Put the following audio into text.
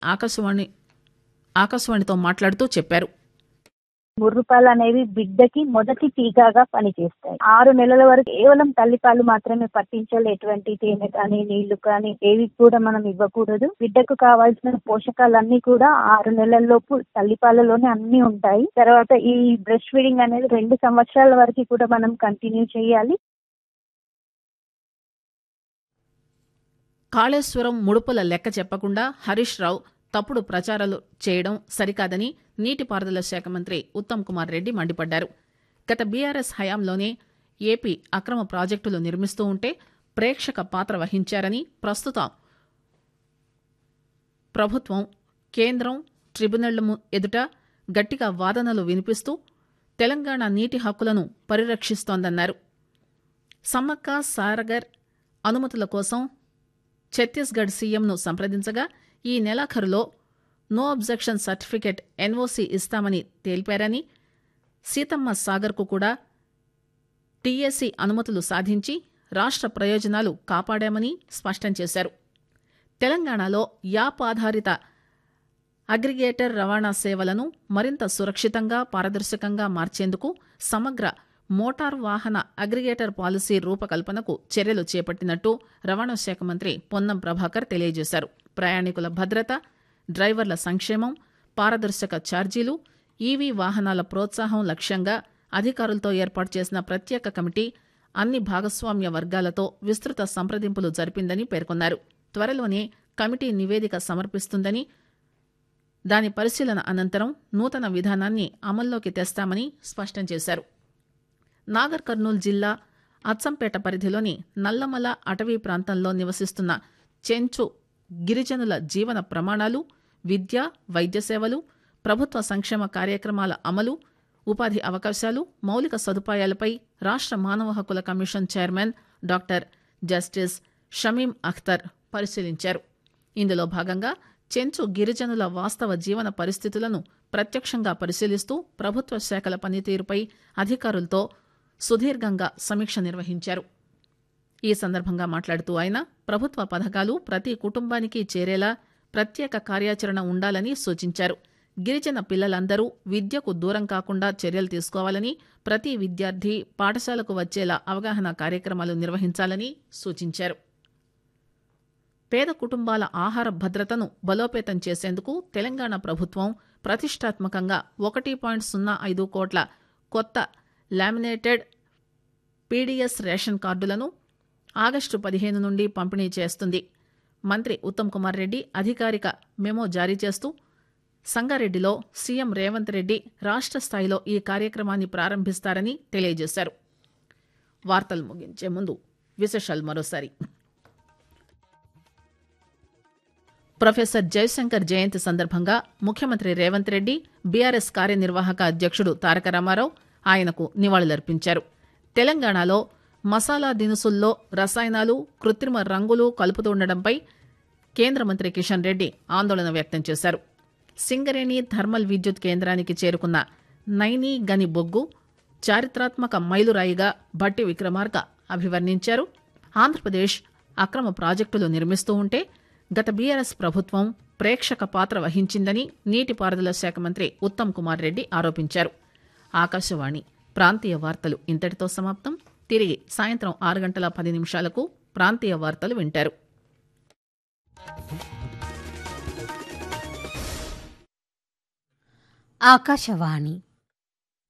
ఆకాశవాణి ఆకాశవాణితో మాట్లాడుతూ చెప్పారు ముర్రుపాలు అనేవి బిడ్డకి మొదటి టీకాగా పనిచేస్తాయి ఆరు నెలల వరకు కేవలం తల్లిపాలు మాత్రమే పట్టించాలి ఎటువంటి తేనె కానీ నీళ్లు కానీ ఏవి కూడా మనం ఇవ్వకూడదు బిడ్డకు కావాల్సిన పోషకాలన్నీ కూడా ఆరు నెలల లోపు తల్లిపాలలోనే అన్ని ఉంటాయి తర్వాత ఈ బ్రెస్ట్ ఫీడింగ్ అనేది రెండు సంవత్సరాల వరకు కూడా మనం కంటిన్యూ చేయాలి కాళేశ్వరం ముడుపుల లెక్క చెప్పకుండా హరీష్ రావు తప్పుడు ప్రచారాలు చేయడం సరికాదని నీటిపారుదల శాఖ మంత్రి ఉత్తమ్ కుమార్ రెడ్డి మండిపడ్డారు గత బీఆర్ఎస్ హయాంలోనే ఏపీ అక్రమ ప్రాజెక్టులు నిర్మిస్తూ ఉంటే ప్రేక్షక పాత్ర వహించారని ప్రస్తుతం ప్రభుత్వం కేంద్రం ట్రిబ్యునళ్ల ము- ఎదుట గట్టిగా వాదనలు వినిపిస్తూ తెలంగాణ నీటి హక్కులను పరిరక్షిస్తోందన్నారు సమ్మక్క సారగర్ అనుమతుల కోసం ఛత్తీస్గఢ్ సీఎంను సంప్రదించగా ఈ నెలాఖరులో నో అబ్జెక్షన్ సర్టిఫికెట్ ఎన్ఓసీ ఇస్తామని తేల్పారని సీతమ్మ సాగర్కు కూడా టీఏసీ అనుమతులు సాధించి రాష్ట్ర ప్రయోజనాలు కాపాడామని స్పష్టం చేశారు తెలంగాణలో యాప్ ఆధారిత అగ్రిగేటర్ రవాణా సేవలను మరింత సురక్షితంగా పారదర్శకంగా మార్చేందుకు సమగ్ర మోటార్ వాహన అగ్రిగేటర్ పాలసీ రూపకల్పనకు చర్యలు చేపట్టినట్టు రవాణా శాఖ మంత్రి పొన్నం ప్రభాకర్ తెలియజేశారు ప్రయాణికుల భద్రత డ్రైవర్ల సంక్షేమం పారదర్శక ఛార్జీలు ఈవీ వాహనాల ప్రోత్సాహం లక్ష్యంగా అధికారులతో ఏర్పాటు చేసిన ప్రత్యేక కమిటీ అన్ని భాగస్వామ్య వర్గాలతో విస్తృత సంప్రదింపులు జరిపిందని పేర్కొన్నారు త్వరలోనే కమిటీ నివేదిక సమర్పిస్తుందని దాని పరిశీలన అనంతరం నూతన విధానాన్ని అమల్లోకి తెస్తామని స్పష్టం చేశారు నాగర్ కర్నూలు జిల్లా అచ్చంపేట పరిధిలోని నల్లమల అటవీ ప్రాంతంలో నివసిస్తున్న చెంచు గిరిజనుల జీవన ప్రమాణాలు విద్య వైద్య సేవలు ప్రభుత్వ సంక్షేమ కార్యక్రమాల అమలు ఉపాధి అవకాశాలు మౌలిక సదుపాయాలపై రాష్ట్ర మానవ హక్కుల commission chairman doctor justice Shamim Akhtar పరిశీలించారు ఇందులో భాగంగా చెంచు గిరిజనుల వాస్తవ జీవన పరిస్థితులను ప్రత్యక్షంగా పరిశీలిస్తూ ప్రభుత్వ శాఖల పనితీరుపై అధికారులతో సుదీర్ఘంగా సమీక్ష నిర్వహించారు ఈ సందర్భంగా మాట్లాడుతూ ఆయన ప్రభుత్వ పథకాలు ప్రతి కుటుంబానికి చేరేలా ప్రత్యేక కార్యాచరణ ఉండాలని సూచించారు గిరిజన పిల్లలందరూ విద్యకు దూరం కాకుండా చర్యలు తీసుకోవాలని ప్రతి విద్యార్థి పాఠశాలకు వచ్చేలా అవగాహన కార్యక్రమాలు నిర్వహించాలని సూచించారు పేద కుటుంబాల ఆహార భద్రతను బలోపేతం చేసేందుకు తెలంగాణ ప్రభుత్వం ప్రతిష్టాత్మకంగా ఒకటి పాయింట్ సున్నా ఐదు కోట్ల కొత్త లామినేటెడ్ పీడీఎస్ రేషన్ కార్డులను ఆగస్టు పదిహేను నుండి పంపిణీ చేస్తుంది మంత్రి ఉత్తమ్ కుమార్ రెడ్డి అధికారిక మెమో జారీ చేస్తూ సంగారెడ్డిలో సీఎం రేవంత్ రెడ్డి రాష్ట్ర స్థాయిలో ఈ కార్యక్రమాన్ని ప్రారంభిస్తారని తెలియజేశారు వార్తలు ముగించే ముందు విశేషాలు మరోసారి ప్రొఫెసర్ జయశంకర్ జయంతి సందర్భంగా ముఖ్యమంత్రి రేవంత్ రెడ్డి బీఆర్ఎస్ కార్యనిర్వాహక అధ్యక్షుడు తారక రామారావు ఆయనకు నివాళులర్పించారు తెలంగాణలో మసాలా దినుసుల్లో రసాయనాలు కృత్రిమ రంగులు కలుపుతుండటంపై కేంద్ర మంత్రి కిషన్ రెడ్డి ఆందోళన వ్యక్తం చేశారు సింగరేణి థర్మల్ విద్యుత్ కేంద్రానికి చేరుకున్న నైనీ గని బొగ్గు చారిత్రాత్మక మైలురాయిగా భట్టి విక్రమార్క అభివర్ణించారు ఆంధ్రప్రదేశ్ అక్రమ ప్రాజెక్టులు నిర్మిస్తూ ఉంటే గత బీఆర్ఎస్ ప్రభుత్వం ప్రేక్షక పాత్ర వహించిందని నీటిపారుదల శాఖ మంత్రి ఉత్తమ్ కుమార్ రెడ్డి ఆరోపించారు ఆకాశవాణి ప్రాంతీయ వార్తలు ఇంతటితో సమాప్తం తిరిగి సాయంత్రం ఆరు గంటల పది నిమిషాలకు ప్రాంతీయ వార్తలు వింటారు ఆకాశవాణి